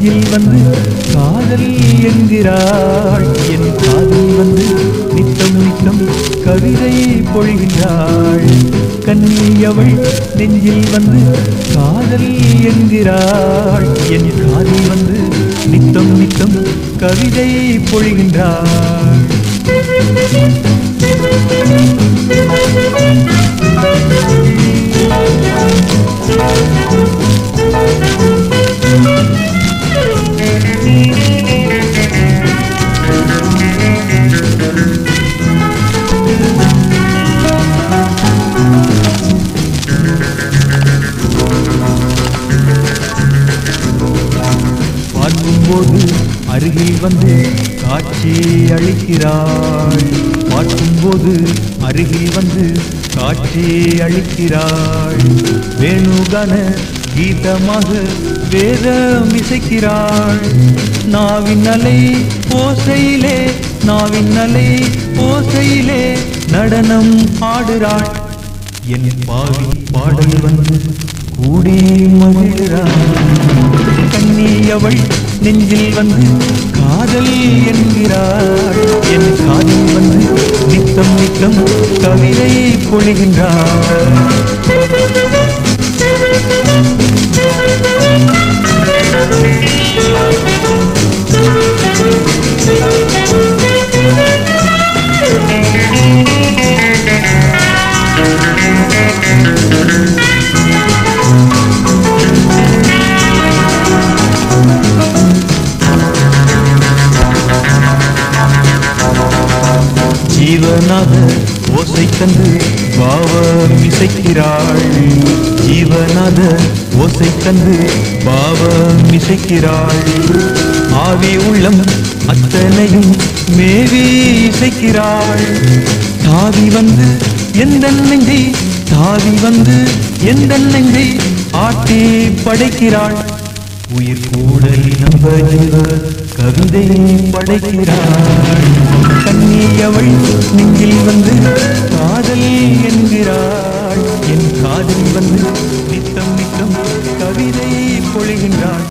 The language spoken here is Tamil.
நெஞ்சில் வந்து காதல் என்கிறாள் என் காதல் வந்து நித்தம் நித்தம் கவிதை பொழிகின்றாள் கண்ணி அவள் நெஞ்சில் வந்து காதல் என்கிறாள் என் காதல் வந்து நித்தம் நித்தம் கவிதை பொழிகின்றாள் பார்க்கும்போது அருகில் வந்து காட்சி அளிக்கிறாள் பார்க்கும்போது அருகில் வந்து காட்சி அளிக்கிறாள் வேணுகான கீதமாக வேதம் இசைக்கிறாள் நாவின் அலை ஓசையிலே நாவின் அலை ஓசையிலே நடனம் ஆடுறாள் என் பாவி பாடல் வந்து கூடி மகிழ்கிறாள் கண்ணி அவள் நெஞ்சில் வந்து காதல் என்கிறாள் என் காதல் வந்து நித்தம் நித்தம் கவிதை பொழிகின்றாள் ஜீவனாக ஓசை தந்து பாவம் இசைக்கிறாள் ஜீவனாக ஓசை தந்து பாவம் இசைக்கிறாள் ஆவி உள்ளம் அத்தனையும் மேவி இசைக்கிறாள் தாவி வந்து எந்த நெஞ்சை தாவி வந்து எந்த நெஞ்சை ஆட்டி படைக்கிறாள் உயிர் கூடல் நம்ப ஜீவ கவிதை படைக்கிறாள் கண்ணி அவள் நெஞ்சில் வந்து காதல் என்கிறாள் என் காதல் வந்து நித்தம் நித்தம் கவிதை பொழிகின்றாள்